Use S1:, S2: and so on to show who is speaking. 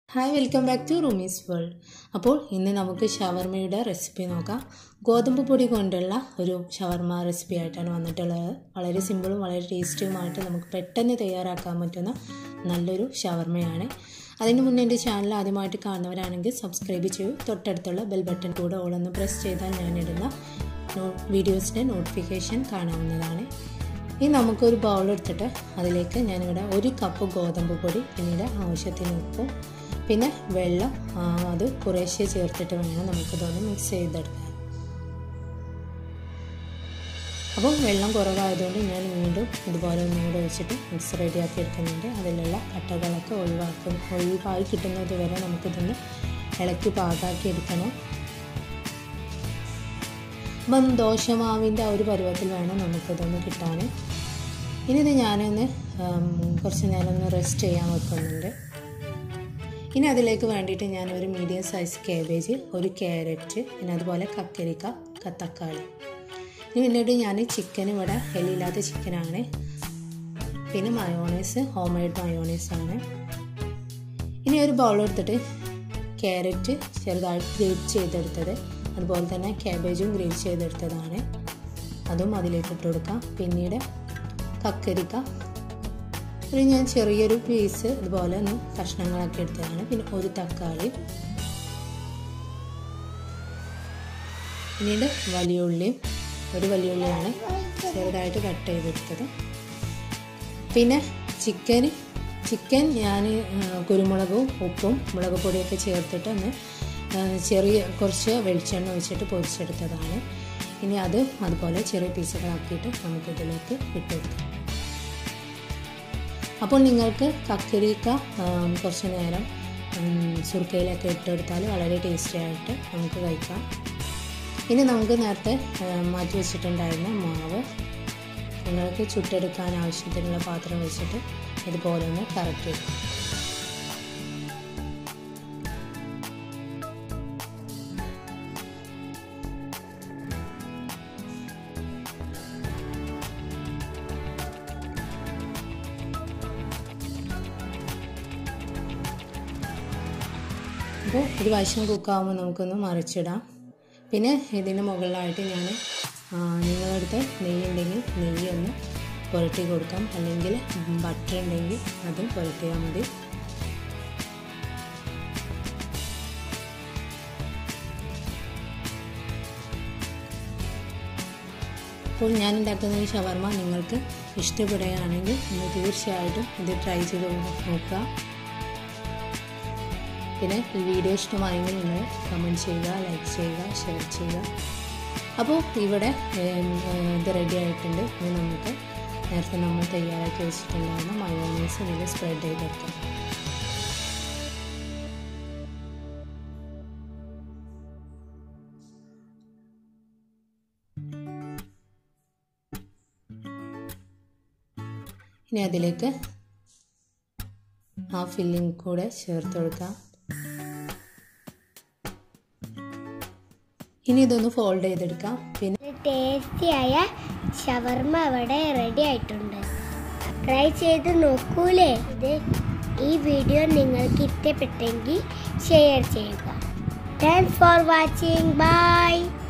S1: hi welcome back to Rumi's world അപ്പോൾ ഇന്ന് നമുക്ക് ഷവർമയുടെ റെസിപ്പി നോക്കാം ഗോതമ്പ് പൊടി കൊണ്ടുള്ള ഒരു ഷവർമ റെസിപ്പി ആയിട്ടാണ് വന്നിട്ടുള്ളത് വളരെ സിമ്പിളും വളരെ ടേസ്റ്റിയുമായിട്ട് നമുക്ക് പെട്ടെന്ന് തയ്യാറാക്കാൻ പറ്റുന്ന നല്ലൊരു ഷവർമയാണ് അതിന് മുന്നേ എൻ്റെ ചാനൽ ആദ്യമായിട്ട് കാണുന്നവരാണെങ്കിൽ സബ്സ്ക്രൈബ് ചെയ്യൂ തൊട്ടടുത്തുള്ള ബെൽ ബട്ടൺ കൂടെ ഓളൊന്ന് പ്രസ് ചെയ്താൽ ഞാനിടുന്ന വീഡിയോസിൻ്റെ നോട്ടിഫിക്കേഷൻ കാണാവുന്നതാണ് ഇനി നമുക്കൊരു ബൗൾ എടുത്തിട്ട് അതിലേക്ക് ഞാനിവിടെ ഒരു കപ്പ് ഗോതമ്പ് പൊടി പിന്നീട് ആവശ്യത്തിന് ഉപ്പും പിന്നെ വെള്ളം അത് കുറേശ്ശെ ചേർത്തിട്ട് വേണം നമുക്കിതൊന്ന് മിക്സ് ചെയ്തെടുക്കാൻ അപ്പം വെള്ളം കുറവായതുകൊണ്ട് ഞാൻ വീണ്ടും ഇതുപോലെ ഒന്നുകൂടെ വെച്ചിട്ട് മിക്സ് റെഡിയാക്കി എടുക്കുന്നുണ്ട് അതിലുള്ള കട്ടകളൊക്കെ ഒഴിവാക്കും ഒഴിവായി കിട്ടുന്നത് വരെ നമുക്കിതൊന്ന് ഇളക്കി പാകാക്കി എടുക്കണം അപ്പം ദോശമാവിൻ്റെ ആ ഒരു പരുവത്തിൽ വേണം നമുക്കിതൊന്ന് കിട്ടാൻ ഇനി ഇത് ഞാനൊന്ന് കുറച്ച് നേരം ഒന്ന് റെസ്റ്റ് ചെയ്യാൻ വെക്കുന്നുണ്ട് ഇനി അതിലേക്ക് വേണ്ടിയിട്ട് ഞാൻ ഒരു മീഡിയം സൈസ് കാബേജ് ഒരു ക്യാരറ്റ് പിന്നെ അതുപോലെ കക്കരിക്ക തക്കാളി ഇനി പിന്നീട് ഞാൻ ചിക്കൻ ഇവിടെ എല്ലില്ലാത്ത ചിക്കനാണ് പിന്നെ മയോണൈസ് ഹോം മെയ്ഡ് മയോണൈസ് ആണ് ഇനി ഒരു ബൗൾ എടുത്തിട്ട് ക്യാരറ്റ് ചെറുതായിട്ട് ഗ്രേറ്റ് ചെയ്തെടുത്തത് അതുപോലെ തന്നെ ക്യാബേജും ഗ്രേറ്റ് ചെയ്തെടുത്തതാണ് അതും അതിലേക്ക് ഇട്ട് കൊടുക്കാം പിന്നീട് കക്കരിക്ക ഒരു ഞാൻ ചെറിയൊരു പീസ് ഇതുപോലെ ഒന്ന് കഷ്ണങ്ങളാക്കി എടുത്തതാണ് പിന്നെ ഒരു തക്കാളി പിന്നീട് വലിയ ഉള്ളിയും ഒരു വലിയ ഉള്ളിയാണ് ചെറുതായിട്ട് കട്ട് ചെയ്തെടുത്തത് പിന്നെ ചിക്കന് ചിക്കൻ ഞാൻ കുരുമുളകും ഉപ്പും മുളക് പൊടിയൊക്കെ ചേർത്തിട്ട് ഒന്ന് ചെറിയ കുറച്ച് വെളിച്ചെണ്ണ ഒഴിച്ചിട്ട് പൊരിച്ചെടുത്തതാണ് ഇനി അത് അതുപോലെ ചെറിയ പീസുകളാക്കിയിട്ട് നമുക്കിതിലേക്ക് ഇട്ടുകൊടുക്കാം അപ്പോൾ നിങ്ങൾക്ക് കക്കരിക്ക കുറച്ച് നേരം സുർക്കയിലൊക്കെ ഇട്ടെടുത്താൽ വളരെ ടേസ്റ്റി ആയിട്ട് നമുക്ക് കഴിക്കാം ഇനി നമുക്ക് നേരത്തെ മാറ്റി വെച്ചിട്ടുണ്ടായിരുന്ന മാവ് നിങ്ങൾക്ക് ചുട്ടെടുക്കാൻ ആവശ്യത്തിനുള്ള പാത്രം വെച്ചിട്ട് ഇതുപോലെ ഒന്ന് കറക്റ്റ് ചെയ്യും അപ്പോൾ ഒരു വശം കുക്കാവുമ്പോൾ നമുക്കൊന്ന് മറിച്ചിടാം പിന്നെ ഇതിന് മുകളിലായിട്ട് ഞാൻ നിങ്ങളടുത്ത് നെയ്യ് ഉണ്ടെങ്കിൽ നെയ്യ് ഒന്ന് പുരട്ടി കൊടുക്കാം അല്ലെങ്കിൽ ബട്ടർ ഉണ്ടെങ്കിൽ അതും പുരട്ടിയാൽ മതി അപ്പോൾ ഞാൻ ഉണ്ടാക്കുന്ന ഈ ഷവർമ നിങ്ങൾക്ക് ഇഷ്ടപ്പെടുകയാണെങ്കിൽ നിങ്ങൾ തീർച്ചയായിട്ടും ഇത് ട്രൈ ചെയ്ത് നോക്കുക പിന്നെ ഈ വീഡിയോ ഇഷ്ടമായെങ്കിൽ നിങ്ങൾ കമൻറ്റ് ചെയ്യുക ലൈക്ക് ചെയ്യുക ഷെയർ ചെയ്യുക അപ്പോൾ ഇവിടെ ഇത് റെഡി ആയിട്ടുണ്ട് ഇനി നമുക്ക് നേരത്തെ നമ്മൾ തയ്യാറാക്കി വെച്ചിട്ടുണ്ടായിരുന്ന മയോണൈസ് ഇതിൽ സ്പ്രെഡ് ചെയ്തെടുക്കാം ഇനി അതിലേക്ക് ആ ഫില്ലിംഗ് കൂടെ ചേർത്ത് കൊടുക്കാം ഇനി ഇതൊന്ന് ഫോൾഡ് ചെയ്തെടുക്കാം പിന്നെ
S2: ടേസ്റ്റിയായ ഷവർമ അവിടെ റെഡി ആയിട്ടുണ്ട് ട്രൈ ചെയ്ത് നോക്കൂലേ ഇത് ഈ വീഡിയോ നിങ്ങൾക്ക് ഇഷ്ടപ്പെട്ടെങ്കിൽ ഷെയർ ചെയ്യുക താങ്ക്സ് ഫോർ വാച്ചിങ് ബൈ